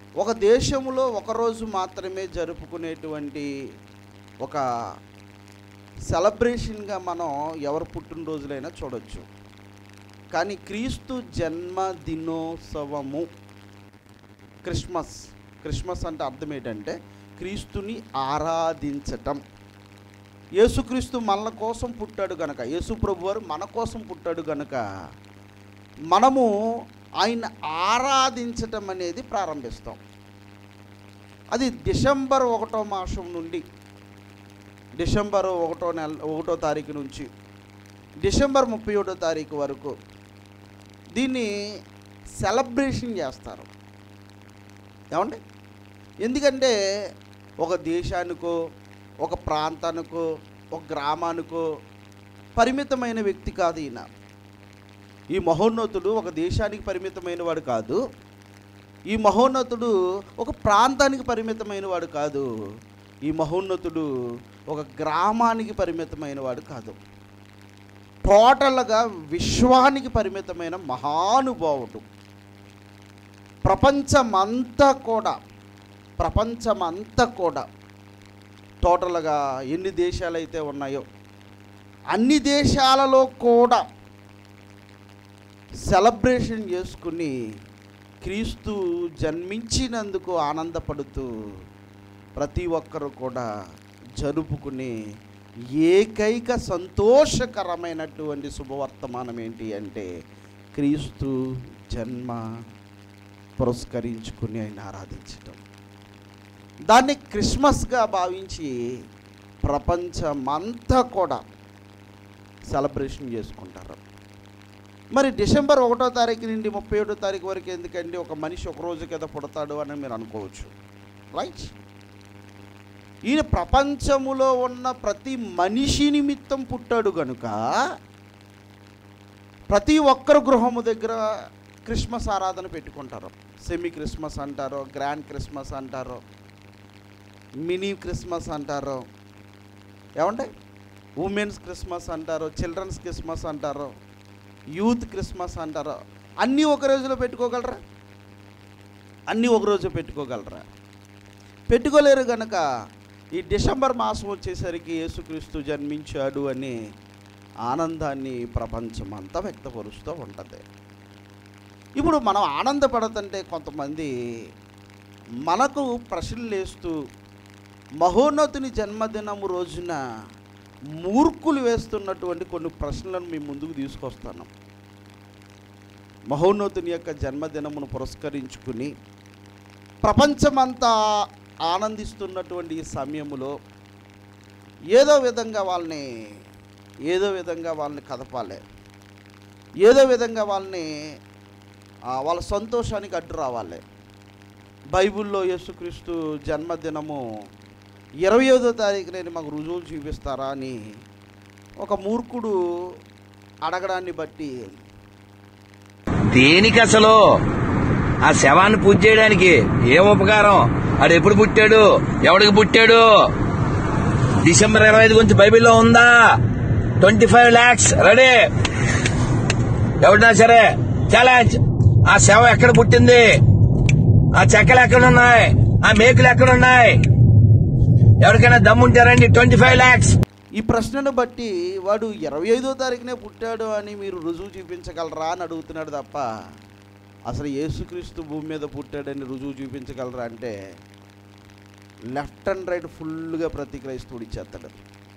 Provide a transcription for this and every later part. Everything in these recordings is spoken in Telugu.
ఒక దేశంలో ఒకరోజు మాత్రమే జరుపుకునేటువంటి ఒక సెలబ్రేషన్గా మనం ఎవరు పుట్టినరోజులైనా చూడొచ్చు కానీ క్రీస్తు జన్మదినోత్సవము క్రిస్మస్ క్రిస్మస్ అంటే అర్థం ఏంటంటే క్రీస్తుని ఆరాధించటం యేసుక్రీస్తు మన కోసం పుట్టాడు గనక యేసు ప్రభు వారు మన కోసం పుట్టాడు గనక మనము ఆయన ఆరాధించటం అనేది ప్రారంభిస్తాం అది డిసెంబర్ ఒకటో మాసం నుండి డిసెంబర్ ఒకటో నెల ఒకటో తారీఖు నుంచి డిసెంబర్ ముప్పై ఒకటో తారీఖు వరకు దీన్ని సెలబ్రేషన్ చేస్తారు ఏమండి ఎందుకంటే ఒక దేశానికో ఒక ప్రాంతానికో ఒక గ్రామానికో పరిమితమైన వ్యక్తి కాదు ఈయన ఈ మహోన్నతుడు ఒక దేశానికి పరిమితమైన వాడు కాదు ఈ మహోన్నతుడు ఒక ప్రాంతానికి పరిమితమైన వాడు కాదు ఈ మహోన్నతుడు ఒక గ్రామానికి పరిమితమైన వాడు కాదు టోటల్గా విశ్వానికి పరిమితమైన మహానుభావుడు ప్రపంచమంతా కూడా ప్రపంచమంతా కూడా టోటల్గా ఎన్ని దేశాలు అయితే ఉన్నాయో అన్ని దేశాలలో కూడా సెలబ్రేషన్ చేసుకుని క్రీస్తు జన్మించినందుకు ఆనందపడుతూ ప్రతి ఒక్కరు కూడా జరుపుకునే ఏకైక సంతోషకరమైనటువంటి శుభవర్తమానం ఏంటి అంటే క్రీస్తు జన్మ పురస్కరించుకుని ఆయన ఆరాధించటం దాన్ని క్రిస్మస్గా భావించి ప్రపంచమంతా కూడా సెలబ్రేషన్ చేసుకుంటారు మరి డిసెంబర్ ఒకటో తారీఖు నుండి ముప్పై ఒకటో తారీఖు వరకు ఎందుకండి ఒక మనిషి ఒక రోజు కదా పుడతాడు అని మీరు అనుకోవచ్చు రైట్ ఈయన ప్రపంచములో ఉన్న ప్రతి మనిషి నిమిత్తం పుట్టాడు గనుక ప్రతి ఒక్కరు గృహము దగ్గర క్రిస్మస్ ఆరాధన పెట్టుకుంటారు సెమీ క్రిస్మస్ అంటారు గ్రాండ్ క్రిస్మస్ అంటారు మినీ క్రిస్మస్ అంటారు ఏమంటే ఉమెన్స్ క్రిస్మస్ అంటారు చిల్డ్రన్స్ క్రిస్మస్ అంటారు యూత్ క్రిస్మస్ అంటారు అన్నీ ఒక రోజులో పెట్టుకోగలరా అన్నీ ఒక రోజు పెట్టుకోగలరా పెట్టుకోలేరు కనుక ఈ డిసెంబర్ మాసం వచ్చేసరికి యేసుక్రీస్తు జన్మించాడు అని ఆనందాన్ని ప్రపంచం అంతా వ్యక్తపరుస్తూ ఉంటుంది ఇప్పుడు మనం ఆనందపడుతుంటే కొంతమంది మనకు ప్రశ్నలు వేస్తూ మహోన్నతుని జన్మదినము రోజున మూర్ఖులు వేస్తున్నటువంటి కొన్ని ప్రశ్నలను మీ ముందుకు తీసుకొస్తాను మహోన్నతుని యొక్క జన్మదినమును పురస్కరించుకుని ప్రపంచమంతా ఆనందిస్తున్నటువంటి ఈ సమయములో ఏదో విధంగా వాళ్ళని ఏదో విధంగా వాళ్ళని కదపాలి ఏదో విధంగా వాళ్ళని ఆ, వాళ్ళ సంతోషానికి అడ్డు రావాలి బైబిల్లో యేసుక్రీస్తు జన్మదినము ఇరవై ఐదో తారీఖు నేను మాకు రుజువులు చూపిస్తారా అని ఒక మూర్ఖుడు అడగడాన్ని బట్టి దేనికి అసలు ఆ శవాన్ని పూజ చేయడానికి ఏం ఉపకారం ఆడు ఎప్పుడు పుట్టాడు ఎవడికి పుట్టాడు డిసెంబర్ ఇరవై ఐదు గురించి బైబిల్లో ఉందా ట్వంటీ ఫైవ్ లాక్స్ రెడీ ఎవడినా సరే ఛాలెంజ్ ఆ శవం ఎక్కడ పుట్టింది ఆ చెక్కలు ఎక్కడ ఉన్నాయి ఆ మేకులు ఎక్కడ ఉన్నాయి ఎవరికైనా దమ్ముంటారండి ట్వంటీ ఫైవ్ లాక్స్ ఈ ప్రశ్నను బట్టి వాడు ఇరవై ఐదో తారీఖునే పుట్టాడు అని మీరు రుజువు చూపించగలరా అని అడుగుతున్నాడు తప్ప అసలు యేసుక్రీస్తు భూమి మీద పుట్టాడని రుజువు చూపించగలరా అంటే లెఫ్ట్ అండ్ రైట్ ఫుల్గా ప్రతి క్రైస్తవుడు ఇచ్చేస్తాడు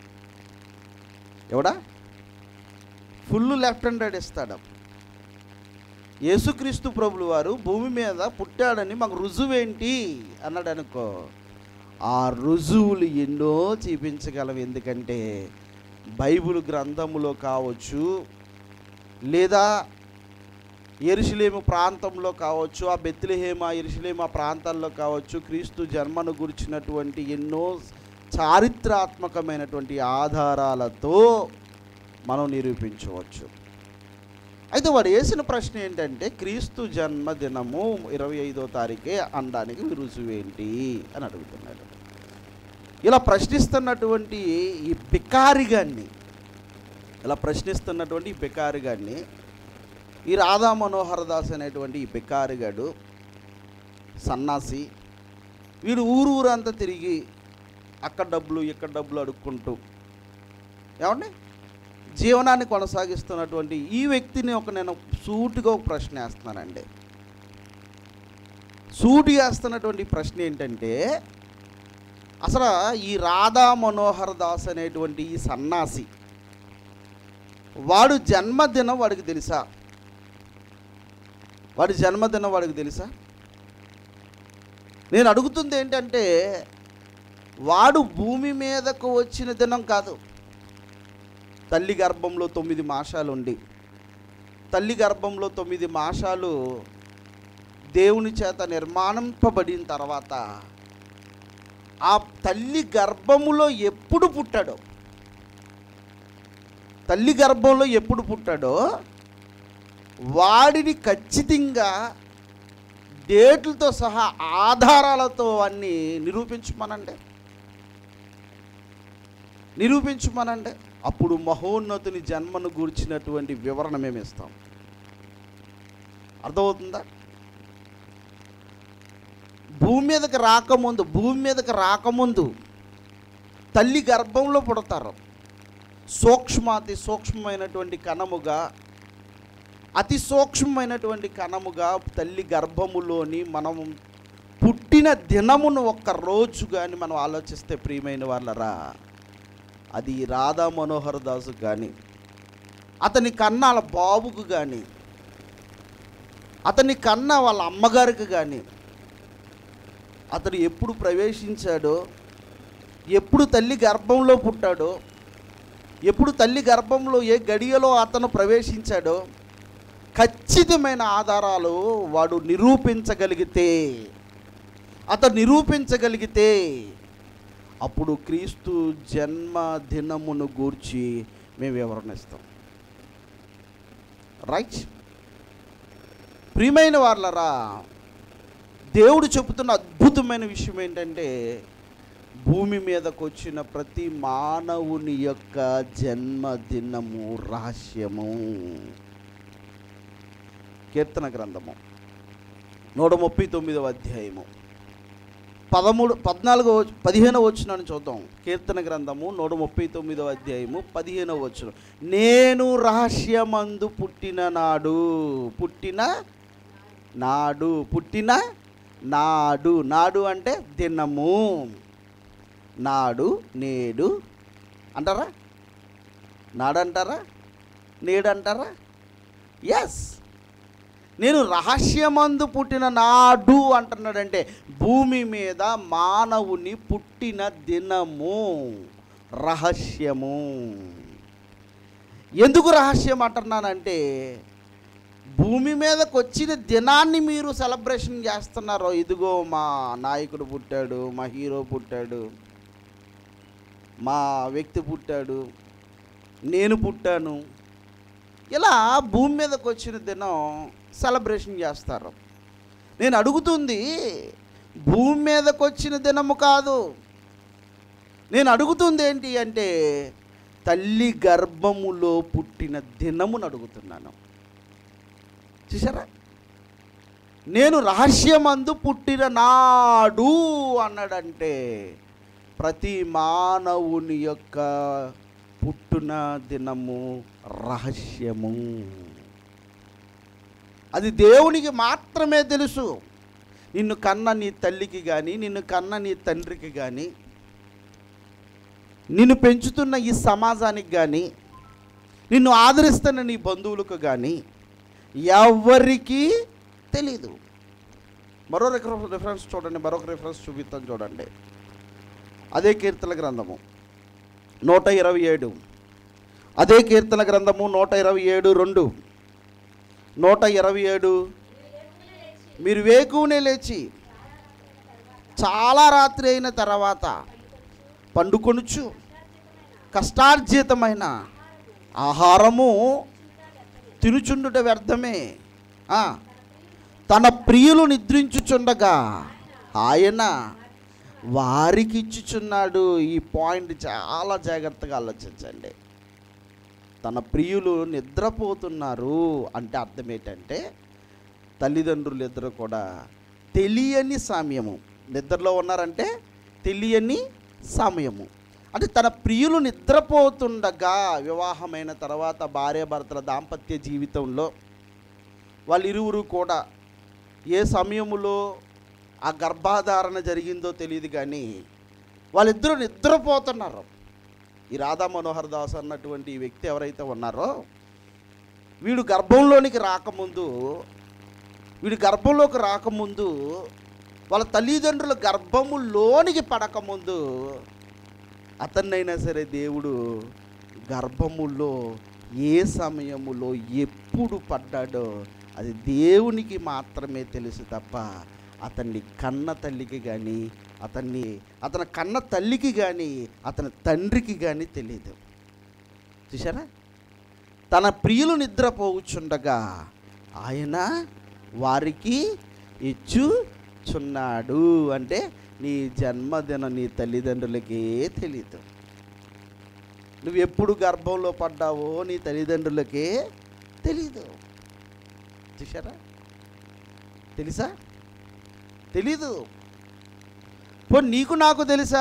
ఎవడా ఫుల్ లెఫ్ట్ అండ్ రైట్ ఇస్తాడు యేసుక్రీస్తు ప్రభులు వారు భూమి మీద పుట్టాడని మాకు రుజువేంటి అన్నాడు అనుకో ఆ రుజువులు ఎన్నో చూపించగలం ఎందుకంటే బైబిల్ గ్రంథములో కావచ్చు లేదా ఎరుసలేము ప్రాంతంలో కావచ్చు ఆ బెత్తిలహేమ ఎరుసలేమ ప్రాంతాల్లో కావచ్చు క్రీస్తు జన్మను గురించినటువంటి ఎన్నో చారిత్రాత్మకమైనటువంటి ఆధారాలతో మనం నిరూపించవచ్చు అయితే వాడు వేసిన ప్రశ్న ఏంటంటే క్రీస్తు జన్మదినము ఇరవై ఐదో తారీఖే అనడానికి రుజువేంటి అని అడుగుతున్నాడు ఇలా ప్రశ్నిస్తున్నటువంటి ఈ బికారిగాన్ని ఇలా ప్రశ్నిస్తున్నటువంటి ఈ బికారిగాన్ని ఈ రాధా మనోహర్ దాస్ అనేటువంటి ఈ బికారిగాడు సన్నాసి వీడు ఊరు ఊరు అంతా తిరిగి అక్కడ డబ్బులు ఇక్కడ డబ్బులు అడుక్కుంటూ ఏమండి జీవనాన్ని కొనసాగిస్తున్నటువంటి ఈ వ్యక్తిని ఒక నేను సూటిగా ఒక ప్రశ్న వేస్తున్నానండి సూటిగా వేస్తున్నటువంటి ప్రశ్న ఏంటంటే అసలు ఈ రాధా మనోహర్ దాస్ అనేటువంటి ఈ సన్నాసి వాడు జన్మదినం వాడికి తెలుసా వాడి జన్మదినం వాడికి తెలుసా నేను అడుగుతుంది ఏంటంటే వాడు భూమి మీదకు వచ్చిన దినం కాదు తల్లి గర్భంలో తొమ్మిది మాసాలు ఉండి తల్లి గర్భంలో తొమ్మిది మాసాలు దేవుని చేత నిర్మాణింపబడిన తర్వాత ఆ తల్లి గర్భములో ఎప్పుడు పుట్టాడో తల్లి గర్భంలో ఎప్పుడు పుట్టాడో వాడిని ఖచ్చితంగా డేట్లతో సహా ఆధారాలతో అన్ని నిరూపించమనండి నిరూపించమనండి అప్పుడు మహోన్నతుని జన్మను గూర్చినటువంటి వివరణ మేము ఇస్తాం అర్థమవుతుందా భూమి మీదకి రాకముందు భూమి మీదకి రాకముందు తల్లి గర్భంలో పుడతారు సూక్ష్మాతి సూక్ష్మమైనటువంటి కణముగా అతి సూక్ష్మమైనటువంటి కణముగా తల్లి గర్భములోని మనం పుట్టిన దినమును ఒక్క రోజు కానీ మనం ఆలోచిస్తే ప్రియమైన వాళ్ళరా అది రాధా మనోహర్ దాసు కానీ అతని కన్న వాళ్ళ బాబుకు కానీ అతని కన్న వాళ్ళ అమ్మగారికి కానీ అతడు ఎప్పుడు ప్రవేశించాడో ఎప్పుడు తల్లి గర్భంలో పుట్టాడో ఎప్పుడు తల్లి గర్భంలో ఏ గడియలో అతను ప్రవేశించాడో ఖచ్చితమైన ఆధారాలు వాడు నిరూపించగలిగితే అతను నిరూపించగలిగితే అప్పుడు క్రీస్తు జన్మదినమును గూర్చి మేము వివరణిస్తాం రైట్ ప్రియమైన వాళ్ళరా దేవుడు చెబుతున్న అద్భుతమైన విషయం ఏంటంటే భూమి మీదకు వచ్చిన ప్రతి మానవుని యొక్క జన్మదినము రహస్యము కీర్తన గ్రంథము నూట ముప్పై తొమ్మిదవ అధ్యాయము పదమూడు పద్నాలుగో పదిహేనవ వచ్చినాన్ని చూద్దాం కీర్తన గ్రంథము నూట ముప్పై తొమ్మిదవ అధ్యాయము పదిహేనవ వచ్చిన నేను రహస్యమందు పుట్టిన నాడు పుట్టిన నాడు పుట్టిన నాడు నాడు అంటే దినము నాడు నేడు అంటారా నాడు అంటారా నేడు అంటారా ఎస్ నేను రహస్యమందు పుట్టిన నాడు అంటున్నాడంటే భూమి మీద మానవుని పుట్టిన దినము రహస్యము ఎందుకు రహస్యం అంటున్నానంటే భూమి మీదకి వచ్చిన దినాన్ని మీరు సెలబ్రేషన్ చేస్తున్నారో ఇదిగో మా నాయకుడు పుట్టాడు మా హీరో పుట్టాడు మా వ్యక్తి పుట్టాడు నేను పుట్టాను ఇలా భూమి మీదకి వచ్చిన దినం సెలబ్రేషన్ చేస్తారు నేను అడుగుతుంది భూమి మీదకి వచ్చిన దినము కాదు నేను అడుగుతుంది ఏంటి అంటే తల్లి గర్భములో పుట్టిన దినమును అడుగుతున్నాను చూసారా నేను రహస్యమందు పుట్టిన నాడు అన్నాడంటే ప్రతి మానవుని యొక్క పుట్టిన దినము రహస్యము అది దేవునికి మాత్రమే తెలుసు నిన్ను కన్న నీ తల్లికి కానీ నిన్ను కన్న నీ తండ్రికి కానీ నిన్ను పెంచుతున్న ఈ సమాజానికి కానీ నిన్ను ఆదరిస్తున్న నీ బంధువులకు కానీ ఎవరికీ తెలీదు మరో రిఫరెన్స్ రిఫరెన్స్ చూడండి మరొక రిఫరెన్స్ చూపిస్తాను చూడండి అదే కీర్తన గ్రంథము నూట ఇరవై ఏడు అదే కీర్తన గ్రంథము నూట ఇరవై ఏడు రెండు నూట ఇరవై ఏడు మీరు వేకువనే లేచి చాలా రాత్రి అయిన తర్వాత పండుకొనుచు కష్టార్జితమైన ఆహారము తినుచుండుట వ్యర్థమే ఆ, తన ప్రియులు నిద్రించుచుండగా ఆయన వారికి ఇచ్చుచున్నాడు ఈ పాయింట్ చాలా జాగ్రత్తగా ఆలోచించండి తన ప్రియులు నిద్రపోతున్నారు అంటే అర్థం ఏంటంటే తల్లిదండ్రులు ఇద్దరు కూడా తెలియని సమయము నిద్రలో ఉన్నారంటే తెలియని సమయము అంటే తన ప్రియులు నిద్రపోతుండగా వివాహమైన తర్వాత భార్యాభర్తల దాంపత్య జీవితంలో వాళ్ళిరువురు కూడా ఏ సమయములో ఆ గర్భాధారణ జరిగిందో తెలియదు కానీ వాళ్ళిద్దరూ నిద్రపోతున్నారు ఈ రాధా మనోహర్ దాస్ అన్నటువంటి ఈ వ్యక్తి ఎవరైతే ఉన్నారో వీడు గర్భంలోనికి రాకముందు వీడి గర్భంలోకి రాకముందు వాళ్ళ తల్లిదండ్రుల గర్భములోనికి పడకముందు అతన్నైనా సరే దేవుడు గర్భములో ఏ సమయములో ఎప్పుడు పడ్డాడో అది దేవునికి మాత్రమే తెలుసు తప్ప అతన్ని కన్న తల్లికి కానీ అతన్ని అతని కన్న తల్లికి కానీ అతని తండ్రికి కానీ తెలియదు చూసారా తన ప్రియులు నిద్రపోవుచుండగా ఆయన వారికి ఇచ్చుచున్నాడు అంటే నీ జన్మదినం నీ తల్లిదండ్రులకే తెలీదు నువ్వు ఎప్పుడు గర్భంలో పడ్డావో నీ తల్లిదండ్రులకే తెలీదు చూసారా తెలుసా తెలీదు పో నీకు నాకు తెలుసా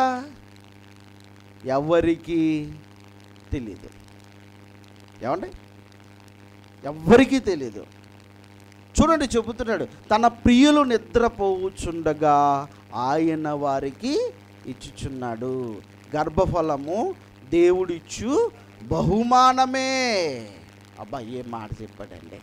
ఎవరికి తెలీదు ఏమండి ఎవ్వరికీ తెలీదు చూడండి చెబుతున్నాడు తన ప్రియులు నిద్రపోవుచుండగా ఆయన వారికి ఇచ్చుచున్నాడు గర్భఫలము దేవుడిచ్చు బహుమానమే అబ్బా ఏం మాట చెప్పాడండి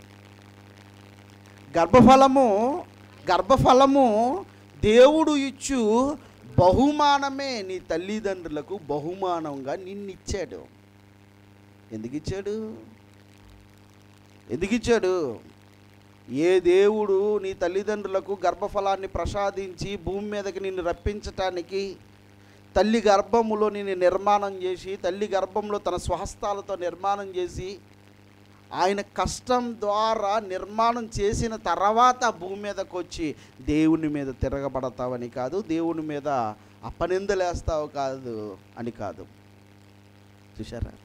గర్భఫలము గర్భఫలము దేవుడు ఇచ్చు బహుమానమే నీ తల్లిదండ్రులకు బహుమానంగా నిన్నిచ్చాడు ఎందుకు ఇచ్చాడు ఎందుకు ఇచ్చాడు ఏ దేవుడు నీ తల్లిదండ్రులకు గర్భఫలాన్ని ప్రసాదించి భూమి మీదకి నిన్ను రప్పించటానికి తల్లి గర్భములో నిన్ను నిర్మాణం చేసి తల్లి గర్భంలో తన స్వహస్తాలతో నిర్మాణం చేసి ఆయన కష్టం ద్వారా నిర్మాణం చేసిన తర్వాత భూమి మీదకి వచ్చి దేవుని మీద తిరగబడతావని కాదు దేవుని మీద అపనిందలేస్తావు కాదు అని కాదు చూసారా